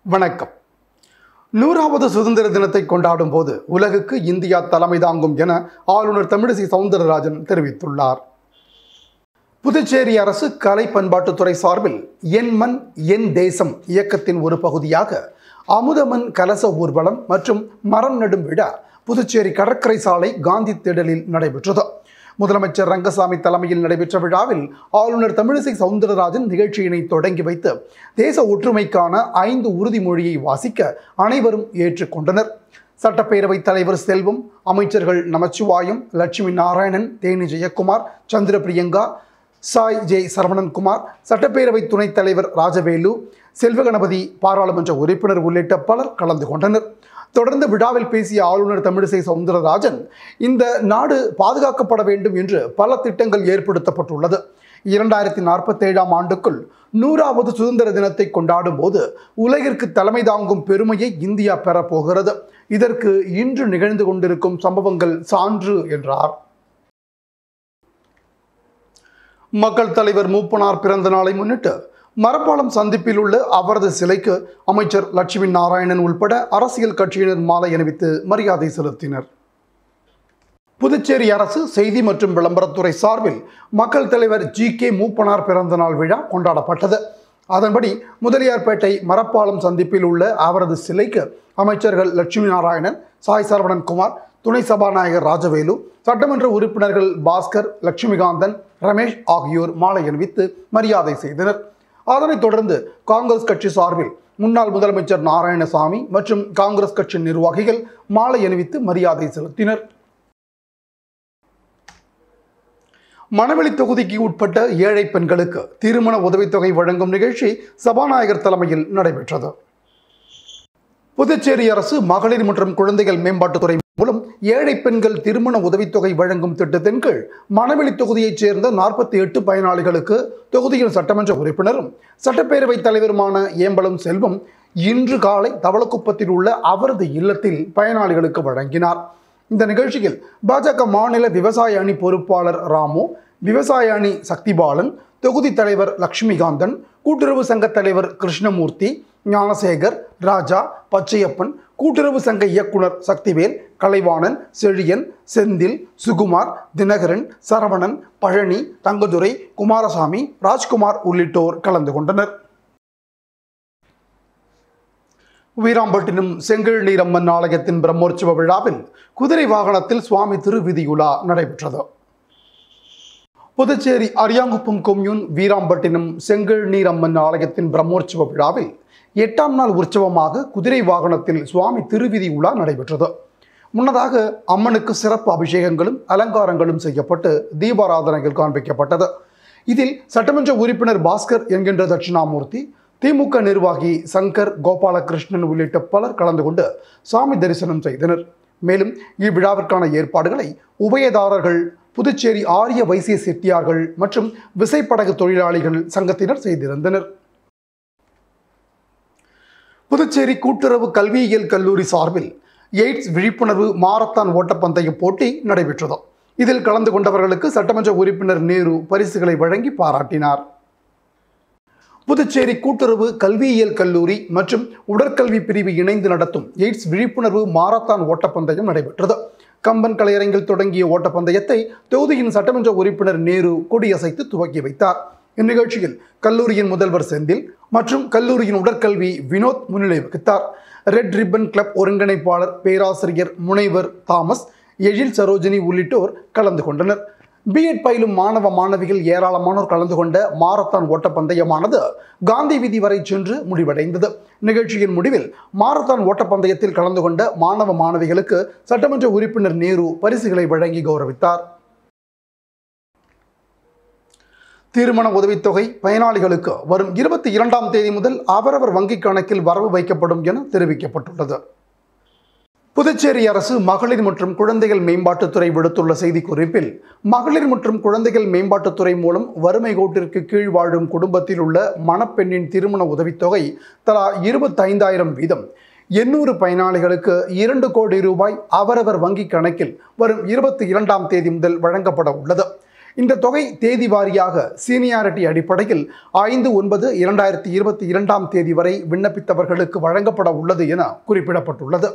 வணக்கம் நூறாவது சுதந்திர தினத்தை கொண்டாடும் போது உலகுக்கு இந்தியா தலைமை தாங்கும் என ஆளுநர் தமிழிசை சவுந்தரராஜன் தெரிவித்துள்ளார் புதுச்சேரி அரசு கலை பண்பாட்டுத்துறை சார்பில் என் மண் என் தேசம் இயக்கத்தின் ஒரு பகுதியாக அமுதமன் கலச ஊர்வலம் மற்றும் மரம் நடும் விழா புதுச்சேரி கடற்கரை சாலை காந்தி திடலில் நடைபெற்றது முதலமைச்சர் ரங்கசாமி தலைமையில் நடைபெற்ற விழாவில் ஆளுநர் தமிழிசை சவுந்தரராஜன் நிகழ்ச்சியினை தொடங்கி வைத்து தேச ஒற்றுமைக்கான ஐந்து உறுதிமொழியை வாசிக்க அனைவரும் ஏற்றுக்கொண்டனர் சட்டப்பேரவைத் தலைவர் செல்வம் அமைச்சர்கள் நமச்சிவாயம் லட்சுமி நாராயணன் தேனி ஜெயக்குமார் சந்திர பிரியங்கா சாய் ஜே சரவணன்குமார் சட்டப்பேரவை துணைத் தலைவர் ராஜவேலு செல்வகணபதி பாராளுமன்ற உறுப்பினர் உள்ளிட்ட பலர் கலந்து கொண்டனர் தொடர்ந்து விழாவில் பேசிய ஆளுநர் தமிழிசை சவுந்தரராஜன் இந்த நாடு பாதுகாக்கப்பட வேண்டும் என்று பல திட்டங்கள் ஏற்படுத்தப்பட்டுள்ளது இரண்டாயிரத்தி நாற்பத்தேழாம் ஆண்டுக்குள் நூறாவது சுதந்திர தினத்தை கொண்டாடும் போது உலகிற்கு தலைமை தாங்கும் பெருமையை இந்தியா பெறப்போகிறது இதற்கு இன்று நிகழ்ந்து கொண்டிருக்கும் சம்பவங்கள் சான்று என்றார் மக்கள் தலைவர் மூப்பனார் பிறந்த நாளை முன்னிட்டு மரப்பாலம் சந்திப்பில் உள்ள அவரது சிலைக்கு அமைச்சர் லட்சுமி நாராயணன் உள்பட அரசியல் கட்சியினர் மாலை அணிவித்து மரியாதை செலுத்தினர் புதுச்சேரி அரசு செய்தி மற்றும் விளம்பரத்துறை சார்பில் மக்கள் தலைவர் ஜி கே மூப்பனார் பிறந்த நாள் விழா கொண்டாடப்பட்டது அதன்படி முதலியார்பேட்டை மரப்பாலம் சந்திப்பில் உள்ள அவரது சிலைக்கு அமைச்சர்கள் லட்சுமி நாராயணன் சாய் சரவணன் குமார் துணை சபாநாயகர் ராஜவேலு சட்டமன்ற உறுப்பினர்கள் பாஸ்கர் லட்சுமிகாந்தன் ரமேஷ் ஆகியோர் மாலை அணிவித்து மரியாதை செய்தனர் அதனைத் தொடர்ந்து காங்கிரஸ் கட்சி சார்பில் முன்னாள் முதலமைச்சர் நாராயணசாமி மற்றும் காங்கிரஸ் கட்சி நிர்வாகிகள் மாலை அணிவித்து மரியாதை செலுத்தினர் மணவெளி தொகுதிக்கு உட்பட்ட ஏழை பெண்களுக்கு திருமண உதவித்தொகை வழங்கும் நிகழ்ச்சி சபாநாயகர் தலைமையில் நடைபெற்றது புதுச்சேரி அரசு மகளிர் மற்றும் குழந்தைகள் மேம்பாட்டுத்துறை மூலம் ஏழை பெண்கள் திருமண உதவித்தொகை வழங்கும் திட்டத்தின் கீழ் மணவெளி தொகுதியைச் சேர்ந்த நாற்பத்தி எட்டு பயனாளிகளுக்கு தொகுதியின் சட்டமன்ற உறுப்பினரும் சட்டப்பேரவைத் தலைவருமான ஏம்பலம் செல்வம் இன்று காலை தவளக்குப்பத்தில் உள்ள அவரது இல்லத்தில் பயனாளிகளுக்கு வழங்கினார் இந்த நிகழ்ச்சியில் பாஜக மாநில விவசாய அணி பொறுப்பாளர் ராமு விவசாய அணி சக்திபாலன் தொகுதி தலைவர் லக்ஷ்மிகாந்தன் கூட்டுறவு சங்க தலைவர் கிருஷ்ணமூர்த்தி ஞானசேகர் ராஜா பச்சையப்பன் கூட்டுறவு சங்க இயக்குனர் சக்திவேல் கலைவாணன் செழியன் செந்தில் சுகுமார் தினகரன் சரவணன் பழனி தங்கதுரை குமாரசாமி ராஜ்குமார் உள்ளிட்டோர் கலந்து கொண்டனர் வீராம்பட்டினம் செங்கழ்நீரம்மன் ஆலயத்தின் பிரம்மோற்சவ விழாவில் குதிரை வாகனத்தில் சுவாமி திருவிதியுலா நடைபெற்றது புதுச்சேரி அரியாங்குப்பம் கொம்யூன் வீராம்பட்டினம் செங்கழ்நீரம்மன் ஆலயத்தின் பிரம்மோற்சவ விழாவில் எட்டாம் நாள் உற்சவமாக குதிரை வாகனத்தில் சுவாமி திருவிதி உலா நடைபெற்றது முன்னதாக அம்மனுக்கு சிறப்பு அபிஷேகங்களும் அலங்காரங்களும் செய்யப்பட்டு தீபாராதனைகள் காண்பிக்கப்பட்டது இதில் சட்டமன்ற உறுப்பினர் பாஸ்கர் என்கின்ற தட்சிணாமூர்த்தி திமுக நிர்வாகி சங்கர் கோபாலகிருஷ்ணன் உள்ளிட்ட பலர் கலந்து கொண்டு சாமி தரிசனம் செய்தனர் மேலும் இவ்விழாவிற்கான ஏற்பாடுகளை உபயதாரர்கள் புதுச்சேரி ஆரிய வைசிய செட்டியார்கள் மற்றும் விசைப்படகு தொழிலாளிகள் சங்கத்தினர் செய்திருந்தனர் புதுச்சேரி கூட்டுறவு கல்வியியல் கல்லூரி சார்பில் எய்ட்ஸ் விழிப்புணர்வு மாரத்தான் ஓட்டப்பந்தய போட்டி நடைபெற்றது இதில் கலந்து கொண்டவர்களுக்கு சட்டமன்ற உறுப்பினர் நேரு பரிசுகளை வழங்கி பாராட்டினார் புதுச்சேரி கூட்டுறவு கல்வியியல் கல்லூரி மற்றும் உடற்கல்வி பிரிவு இணைந்து நடத்தும் எய்ட்ஸ் விழிப்புணர்வு மாரத்தான் ஓட்டப்பந்தயம் நடைபெற்றது கம்பன் கலையரங்கில் தொடங்கிய ஓட்டப்பந்தயத்தை தொகுதியின் சட்டமன்ற உறுப்பினர் நேரு கொடியசைத்து துவக்கி வைத்தார் இந்நிகழ்ச்சியில் கல்லூரியின் முதல்வர் செந்தில் மற்றும் கல்லூரியின் உடற்கல்வி வினோத் முன்னிலை வகித்தார் ரெட் ரிப்பன் கிளப் ஒருங்கிணைப்பாளர் பேராசிரியர் முனைவர் தாமஸ் எழில் சரோஜினி உள்ளிட்டோர் கலந்து கொண்டனர் பிஎட் பயிலும் மாணவ மாணவிகள் ஏராளமானோர் கலந்து கொண்ட மாரத்தான் ஓட்டப்பந்தயமானது காந்தி வீதி வரை சென்று முடிவடைந்தது நிகழ்ச்சியின் முடிவில் மாரத்தான் ஓட்டப்பந்தயத்தில் கலந்து கொண்ட மாணவ மாணவிகளுக்கு சட்டமன்ற உறுப்பினர் நேரு பரிசுகளை வழங்கி கௌரவித்தார் திருமண உதவித்தொகை பயனாளிகளுக்கு வரும் இருபத்தி இரண்டாம் தேதி முதல் அவரவர் வங்கிக் கணக்கில் வரவு வைக்கப்படும் என தெரிவிக்கப்பட்டுள்ளது புதுச்சேரி அரசு மகளிர் மற்றும் குழந்தைகள் மேம்பாட்டுத்துறை விடுத்துள்ள செய்திக்குறிப்பில் மகளிர் மற்றும் குழந்தைகள் மேம்பாட்டுத்துறை மூலம் வறுமை கோட்டிற்கு கீழ் வாழும் குடும்பத்தில் உள்ள மணப்பெண்ணின் திருமண உதவித்தொகை தலா இருபத்தைந்தாயிரம் வீதம் எண்ணூறு பயனாளிகளுக்கு இரண்டு கோடி ரூபாய் அவரவர் வங்கிக் கணக்கில் வரும் இருபத்தி இரண்டாம் தேதி முதல் வழங்கப்பட உள்ளது இந்த தொகை தேதி வாரியாக சீனியாரிட்டி அடிப்படையில் ஐந்து ஒன்பது இரண்டாயிரத்தி இருபத்தி இரண்டாம் தேதி வரை விண்ணப்பித்தவர்களுக்கு வழங்கப்பட உள்ளது என குறிப்பிடப்பட்டுள்ளது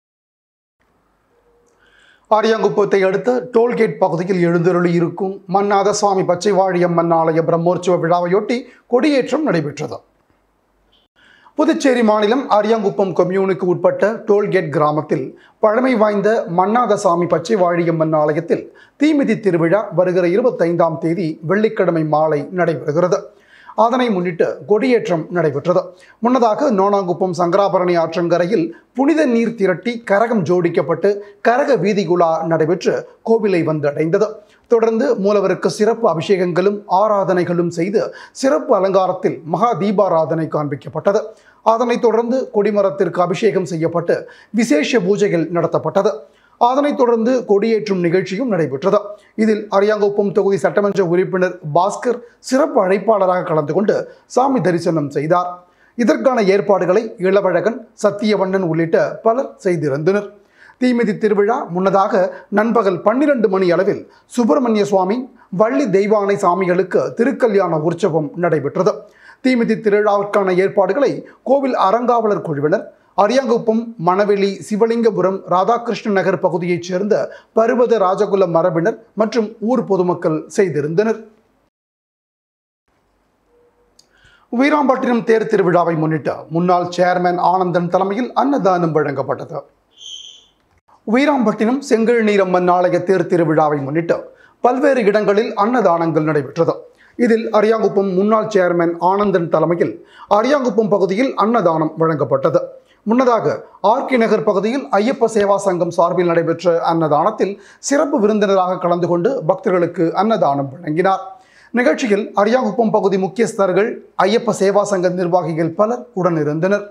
ஆரியாங்குப்பத்தை அடுத்த டோல்கேட் பகுதியில் எழுந்தருளி இருக்கும் மன்னாத சுவாமி பச்சைவாழியம்மன் ஆலய பிரம்மோற்சவ விழாவையொட்டி கொடியேற்றம் நடைபெற்றது புதுச்சேரி மாநிலம் அரியாங்குப்பம் கொம்யூனுக்கு உட்பட்ட டோல்கேட் கிராமத்தில் பழமை வாய்ந்த மன்னாதசாமி பச்சைவாழியம்மன் ஆலயத்தில் தீமிதி திருவிழா வருகிற இருபத்தைந்தாம் தேதி வெள்ளிக்கிழமை மாலை நடைபெறுகிறது அதனை முன்னிட்டு கொடியேற்றம் நடைபெற்றது முன்னதாக நோனாங்குப்பம் சங்கராபரணி ஆற்றங்கரையில் புனித நீர் திரட்டி கரகம் ஜோடிக்கப்பட்டு கரக வீதிகுலா நடைபெற்று கோவிலை வந்தடைந்தது தொடர்ந்து மூலவருக்கு சிறப்பு அபிஷேகங்களும் ஆராதனைகளும் செய்து சிறப்பு அலங்காரத்தில் மகா தீபாராதனை காண்பிக்கப்பட்டது அதனைத் தொடர்ந்து கொடிமரத்திற்கு அபிஷேகம் செய்யப்பட்டு விசேஷ பூஜைகள் நடத்தப்பட்டது அதனைத் தொடர்ந்து கொடியேற்றும் நிகழ்ச்சியும் நடைபெற்றது இதில் அரியாங்குப்பம் தொகுதி சட்டமன்ற உறுப்பினர் பாஸ்கர் சிறப்பு அழைப்பாளராக கலந்து கொண்டு சாமி தரிசனம் செய்தார் இதற்கான ஏற்பாடுகளை இளவழகன் சத்தியவண்ணன் உள்ளிட்ட பலர் செய்திருந்தனர் தீமிதி திருவிழா முன்னதாக நண்பகல் பன்னிரண்டு மணி அளவில் சுப்பிரமணிய சுவாமி வள்ளி தெய்வானை சாமிகளுக்கு திருக்கல்யாண உற்சவம் நடைபெற்றது தீமிதி திருவிழாவிற்கான ஏற்பாடுகளை கோவில் அறங்காவலர் குழுவினர் அரியாங்குப்பம் மணவெளி சிவலிங்கபுரம் ராதாகிருஷ்ண நகர் பகுதியைச் சேர்ந்த பருவத ராஜகுல மரபினர் மற்றும் ஊர் பொதுமக்கள் செய்திருந்தனர் வீராம்பட்டினம் தேர் திருவிழாவை முன்னிட்டு முன்னாள் சேர்மன் ஆனந்தன் தலைமையில் அன்னதானம் வழங்கப்பட்டது வீராம்பட்டினம் செங்கல் நீரம்மன் ஆலய தேர் திருவிழாவை முன்னிட்டு பல்வேறு இடங்களில் அன்னதானங்கள் நடைபெற்றது இதில் அரியாங்குப்பம் முன்னாள் சேர்மன் ஆனந்தன் தலைமையில் அரியாங்குப்பம் பகுதியில் அன்னதானம் வழங்கப்பட்டது முன்னதாக ஆர்கே நகர் பகுதியில் ஐயப்ப சேவா சங்கம் சார்பில் நடைபெற்ற அன்னதானத்தில் சிறப்பு விருந்தினராக கலந்து கொண்டு பக்தர்களுக்கு அன்னதானம் வழங்கினார் நிகழ்ச்சியில் அரியாங்குப்பம் பகுதி முக்கியஸ்தர்கள் ஐயப்ப சேவா சங்க நிர்வாகிகள் பலர் உடனிருந்தனர்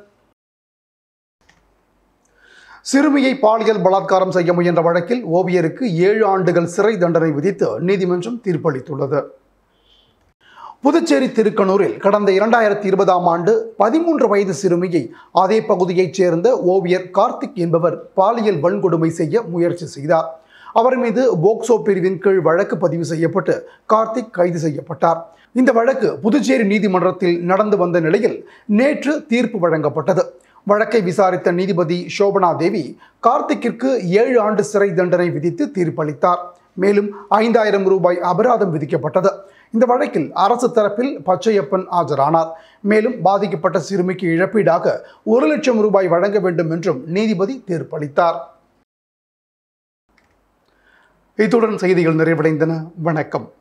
சிறுமியை பாலியல் பலாத்காரம் செய்ய முயன்ற வழக்கில் ஓவியருக்கு ஏழு ஆண்டுகள் சிறை தண்டனை விதித்து நீதிமன்றம் தீர்ப்பளித்துள்ளது புதுச்சேரி திருக்கனூரில் கடந்த இரண்டாயிரத்தி இருபதாம் ஆண்டு பதிமூன்று வயது சிறுமியை அதே பகுதியைச் சேர்ந்த ஓவியர் கார்த்திக் என்பவர் பாலியல் வன்கொடுமை செய்ய முயற்சி செய்தார் அவர் மீது போக்சோ பிரிவின் கீழ் வழக்கு பதிவு செய்யப்பட்டு கார்த்திக் கைது செய்யப்பட்டார் இந்த வழக்கு புதுச்சேரி நீதிமன்றத்தில் நடந்து வந்த நிலையில் நேற்று தீர்ப்பு வழங்கப்பட்டது வழக்கை விசாரித்த நீதிபதி சோபனா தேவி கார்த்திக்கிற்கு ஏழு ஆண்டு சிறை தண்டனை விதித்து தீர்ப்பளித்தார் மேலும் ஐந்தாயிரம் ரூபாய் அபராதம் விதிக்கப்பட்டது இந்த வழக்கில் அரசு தரப்பில் பச்சையப்பன் ஆஜரானார் மேலும் பாதிக்கப்பட்ட சிறுமிக்கு இழப்பீடாக ஒரு லட்சம் ரூபாய் வழங்க வேண்டும் என்றும் நீதிபதி தீர்ப்பளித்தார் இத்துடன் செய்திகள் நிறைவடைந்தன வணக்கம்